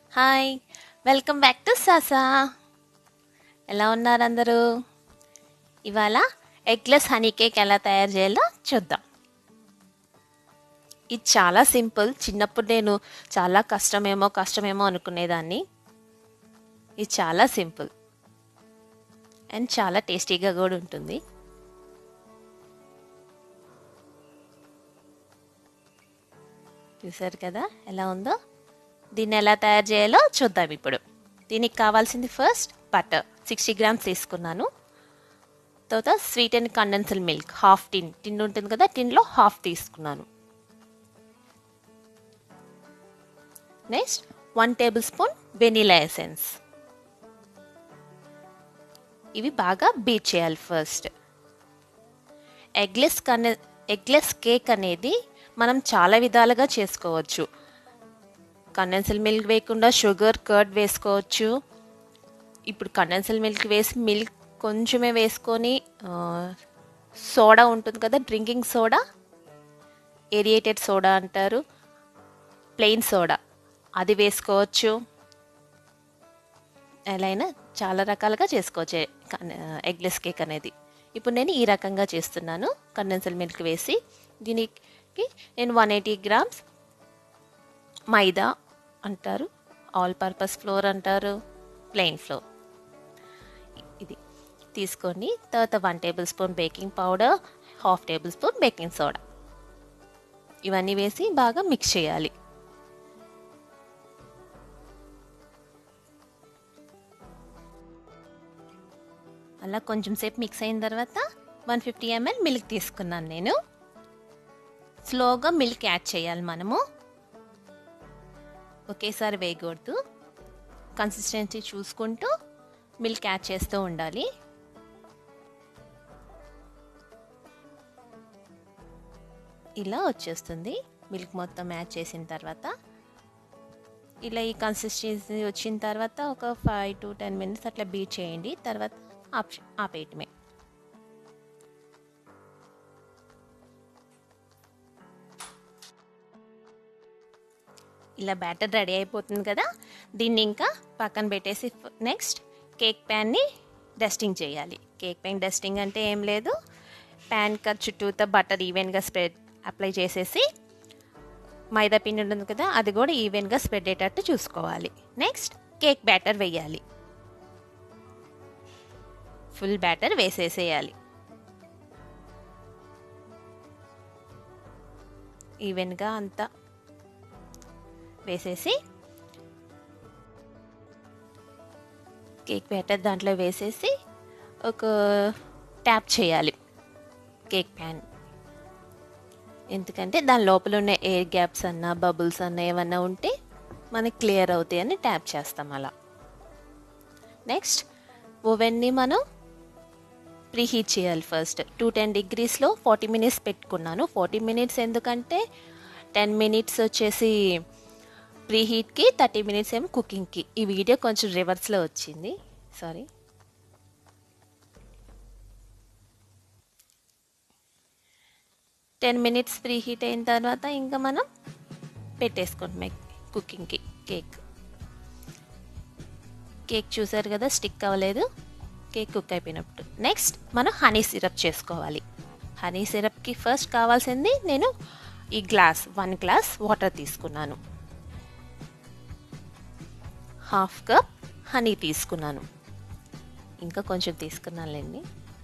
hi welcome back to సాసా ఎలా ఉన్నారు అందరూ ఇవాళ ఎగ్లెస్ హనీ కేక్ ఎలా తయారు చేయాలో చూద్దాం ఇది చాలా సింపుల్ చిన్నప్పుడు నేను చాలా కష్టమేమో కష్టమేమో అనుకునేదాన్ని ఇది చాలా సింపుల్ అండ్ చాలా టేస్టీగా కూడా ఉంటుంది చూసారు కదా ఎలా ఉందో దీన్ని ఎలా తయారు చేయాలో చూద్దాం ఇప్పుడు దీనికి కావాల్సింది ఫస్ట్ బటర్ సిక్స్టీ గ్రామ్స్ తీసుకున్నాను తర్వాత sweet and condensed milk half tin tin ఉంటుంది కదా టిన్లో హాఫ్ తీసుకున్నాను next one table spoon vanilla essence ఇవి బాగా బీట్ చేయాలి ఫస్ట్ ఎగ్లెస్ కనే ఎగ్లెస్ కేక్ అనేది మనం చాలా విధాలుగా చేసుకోవచ్చు కండెన్సల్ మిల్క్ వేయకుండా షుగర్ కర్డ్ వేసుకోవచ్చు ఇప్పుడు కండెన్సల్ మిల్క్ వేసి మిల్క్ కొంచెమే వేసుకొని సోడా ఉంటుంది కదా డ్రింకింగ్ సోడా ఏరియేటెడ్ సోడా అంటారు ప్లెయిన్ సోడా అది వేసుకోవచ్చు ఎలా అయినా చాలా రకాలుగా చేసుకోవచ్చు ఎగ్లెస్ కేక్ అనేది ఇప్పుడు నేను ఈ రకంగా చేస్తున్నాను కండెన్సల్ మిల్క్ వేసి దీనికి నేను వన్ ఎయిటీ గ్రామ్స్ మైదా అంటారు ఆల్ పర్పస్ ఫ్లోర్ అంటారు ప్లెయిన్ ఫ్లోర్ ఇది తీసుకొని తర్వాత one table spoon baking powder half table spoon baking soda ఇవన్నీ వేసి బాగా మిక్స్ చేయాలి అలా కొంచెం సేపు మిక్స్ అయిన తర్వాత వన్ ఫిఫ్టీ ఎంఎల్ మిల్క్ తీసుకున్నాను నేను స్లోగా మిల్క్ యాడ్ చేయాలి మనము ఒకేసారి వేయకూడదు కన్సిస్టెన్సీ చూసుకుంటూ మిల్క్ యాడ్ చేస్తూ ఉండాలి ఇలా వచ్చేస్తుంది మిల్క్ మొత్తం యాడ్ చేసిన తర్వాత ఇలా ఈ కన్సిస్టెన్సీ వచ్చిన తర్వాత ఒక ఫైవ్ టు టెన్ మినిట్స్ అట్లా బీట్ చేయండి తర్వాత ఆప్ ఆపేయటమే ఇలా బ్యాటర్ రెడీ అయిపోతుంది కదా దీన్ని ఇంకా పక్కన పెట్టేసి నెక్స్ట్ కేక్ ప్యాన్ని డస్టింగ్ చేయాలి కేక్ ప్యాన్ డస్టింగ్ అంటే ఏం లేదు ప్యాన్ కట్ చుట్టూతో బటర్ ఈవెన్గా స్ప్రెడ్ అప్లై చేసేసి మైదా పిండి ఉంటుంది కదా అది కూడా ఈవెన్గా స్ప్రెడ్ అయ్యేటట్టు చూసుకోవాలి నెక్స్ట్ కేక్ బ్యాటర్ వేయాలి ఫుల్ బ్యాటర్ వేసేసేయాలి ఈవెన్గా అంతా వేసేసి కేక్ బ్యాటర్ దాంట్లో వేసేసి ఒక ట్యాప్ చేయాలి కేక్ ప్యాన్ ఎందుకంటే దాని లోపల ఉన్న ఎయిర్ గ్యాప్స్ అన్నా బబుల్స్ అన్నా ఏమన్నా ఉంటే మనకి క్లియర్ అవుతాయని ట్యాప్ చేస్తాం అలా నెక్స్ట్ ఓవెన్ని మనం ప్రీహీట్ చేయాలి ఫస్ట్ టూ టెన్ డిగ్రీస్లో ఫార్టీ మినిట్స్ పెట్టుకున్నాను ఫార్టీ మినిట్స్ ఎందుకంటే టెన్ మినిట్స్ వచ్చేసి ప్రీహీట్కి థర్టీ మినిట్స్ ఏమో కుకింగ్కి ఈ వీడియో కొంచెం రివర్స్లో వచ్చింది sorry ten minutes preheat అయిన తర్వాత ఇంకా మనం పెట్టేసుకుంటాం కుకింగ్కి కేక్ కేక్ చూసారు కదా స్టిక్ అవ్వలేదు కేక్ కుక్ అయిపోయినప్పుడు నెక్స్ట్ మనం హనీ సిరప్ చేసుకోవాలి హనీ సిరప్కి ఫస్ట్ కావాల్సింది నేను ఈ గ్లాస్ వన్ గ్లాస్ వాటర్ తీసుకున్నాను హాఫ్ కప్ హనీ తీసుకున్నాను ఇంకా కొంచెం తీసుకున్నానులేండి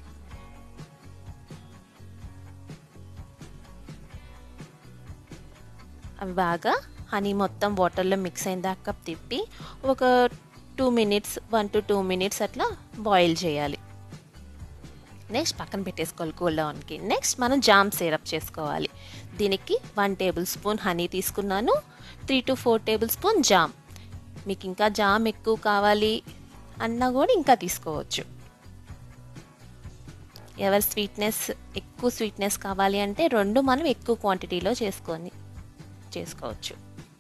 అవి బాగా హనీ మొత్తం వాటర్లో మిక్స్ అయిన దాకా తిప్పి ఒక two minutes one to two minutes అట్లా బాయిల్ చేయాలి నెక్స్ట్ పక్కన పెట్టేసుకోవాలి కూల్ డౌన్కి నెక్స్ట్ మనం జామ్ సిరప్ చేసుకోవాలి దీనికి వన్ టేబుల్ స్పూన్ హనీ తీసుకున్నాను three to four table spoon jam మీకు ఇంకా జామ్ ఎక్కువ కావాలి అన్నా కూడా ఇంకా తీసుకోవచ్చు ఎవరి స్వీట్నెస్ ఎక్కువ స్వీట్నెస్ కావాలి అంటే రెండు మనం ఎక్కువ క్వాంటిటీలో చేసుకొని చేసుకోవచ్చు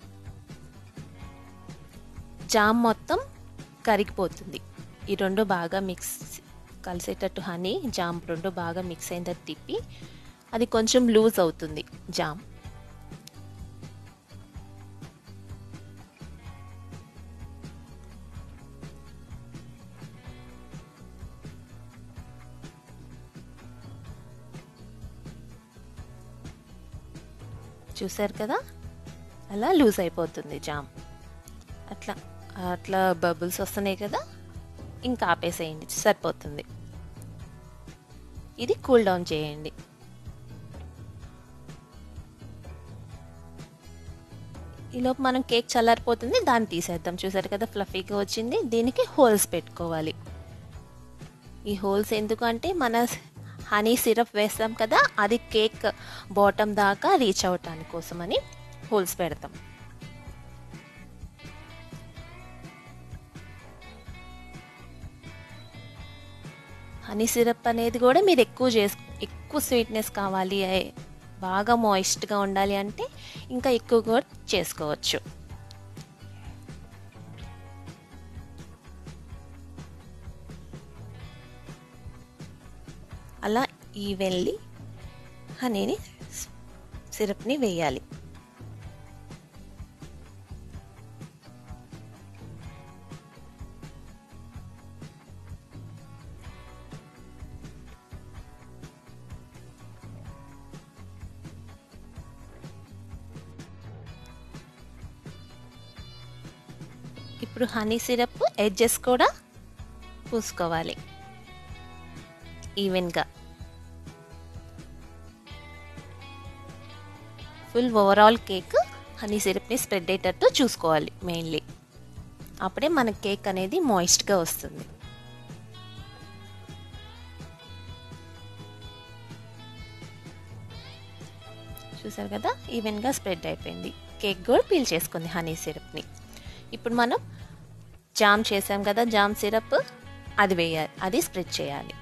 జామ్ మొత్తం కరిగిపోతుంది ఈ రెండు బాగా మిక్స్ కలిసేటట్టు హనీ జామ్ రెండు బాగా మిక్స్ అయిన తర్వాత తిప్పి అది కొంచెం లూజ్ అవుతుంది జామ్ చూసారు కదా అలా లూజ్ అయిపోతుంది జామ్ అట్లా అట్లా బబుల్స్ వస్తున్నాయి కదా ఇంకా ఆపేసేయండి సరిపోతుంది ఇది కూల్ డౌన్ చేయండి ఈలోపు మనం కేక్ చల్లారిపోతుంది దాన్ని తీసేద్దాం చూసారు కదా ఫ్లఫీగా వచ్చింది దీనికి హోల్స్ పెట్టుకోవాలి ఈ హోల్స్ ఎందుకు అంటే మన హనీ సిరప్ వేస్తాం కదా అది కేక్ బాటమ్ దాకా రీచ్ అవటానికి కోసమని హోల్స్ పెడతాం హనీ సిరప్ అనేది కూడా మీరు ఎక్కువ చేసు ఎక్కువ స్వీట్నెస్ కావాలి బాగా మాయిస్ట్గా ఉండాలి అంటే ఇంకా ఎక్కువ కూడా చేసుకోవచ్చు అలా ఈవెన్లీ హనీని సిరప్ని వేయాలి ఇప్పుడు హనీ సిరప్ ఎడ్జెస్ కూడా పూసుకోవాలి ఈవెన్గా ఫుల్ ఓవరాల్ కేక్ హనీ సిరప్ని స్ప్రెడ్ అయ్యేటట్టు చూసుకోవాలి మెయిన్లీ అప్పుడే మన కేక్ అనేది మాయిస్ట్గా వస్తుంది చూసారు కదా ఈవెన్గా స్ప్రెడ్ అయిపోయింది కేక్ కూడా పీల్ చేసుకుంది హనీ సిరప్ని ఇప్పుడు మనం జామ్ చేసాం కదా జామ్ సిరప్ అది వేయాలి అది స్ప్రెడ్ చేయాలి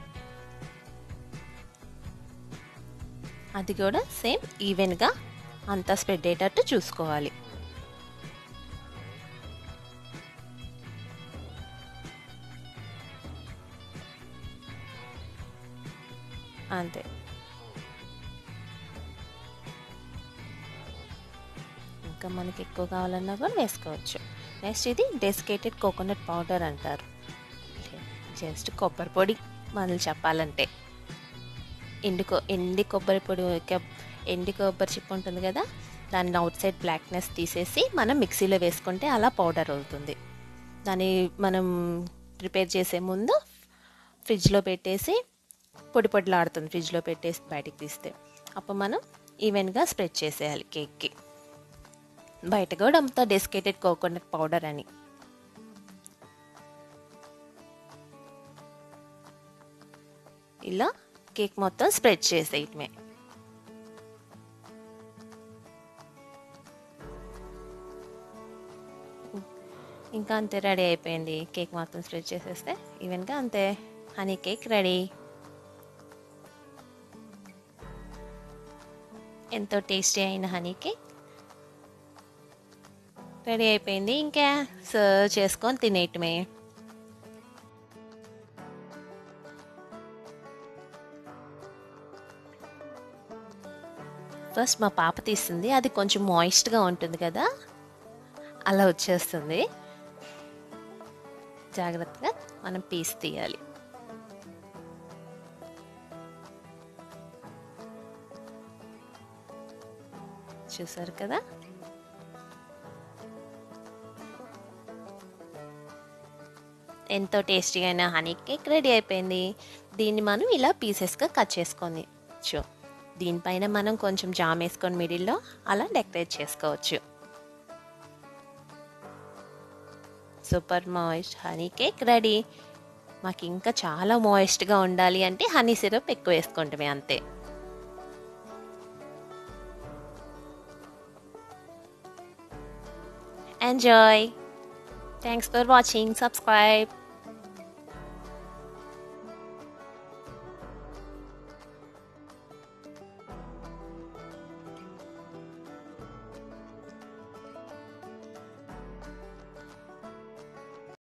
అది కూడా సేమ్ ఈవెన్గా అంతా స్ప్రెడ్ అయ్యేటట్టు చూసుకోవాలి అంతే ఇంకా మనకి ఎక్కువ కావాలన్నా కూడా వేసుకోవచ్చు నెక్స్ట్ ఇది డెసికేటెడ్ కోకోనట్ పౌడర్ అంటారు జస్ట్ కొబ్బరి పొడి మనల్ని చెప్పాలంటే ఎండు కొ ఎండి కొబ్బరి పొడి ఎండి కొబ్బరి చిప్ ఉంటుంది కదా దాన్ని అవుట్ సైడ్ బ్లాక్నెస్ తీసేసి మనం మిక్సీలో వేసుకుంటే అలా పౌడర్ అవుతుంది దాన్ని మనం ప్రిపేర్ చేసే ముందు ఫ్రిడ్జ్లో పెట్టేసి పొడి పొడిలాడుతుంది ఫ్రిడ్జ్లో పెట్టేసి బయటికి తీస్తే అప్పుడు మనం ఈవెన్గా స్ప్రెడ్ చేసేయాలి కేక్కి బయట కూడా అమ్ముతా డెస్కేటెడ్ కోకోనట్ పౌడర్ అని ఇలా కేక్ మొత్తం స్ప్రెడ్ చేసేయటమే ఇంకా అంతే రెడీ అయిపోయింది కేక్ మొత్తం స్ప్రెడ్ చేసేస్తే ఈవెన్గా అంతే హనీ కేక్ రెడీ ఎంతో టేస్టీ అయిన హనీ కేక్ రెడీ అయిపోయింది ఇంకా సర్వ్ చేసుకొని తినేయటమే ఫస్ట్ మా పాప తీస్తుంది అది కొంచెం మాయిస్ట్గా ఉంటుంది కదా అలా వచ్చేస్తుంది జాగ్రత్తగా మనం పీస్ తీయాలి చూసారు కదా ఎంతో టేస్టీగా అయిన హనీ కేక్ రెడీ అయిపోయింది దీన్ని మనం ఇలా పీసెస్గా కట్ చేసుకొని దీనిపైన మనం కొంచెం జామ్ వేసుకొని మిడిల్లో అలా డెకరేట్ చేసుకోవచ్చు super moist honey cake ready మాకు ఇంకా చాలా మాయిస్ట్గా ఉండాలి అంటే హనీ సిరప్ ఎక్కువ వేసుకుంటామే అంతే enjoy thanks for watching subscribe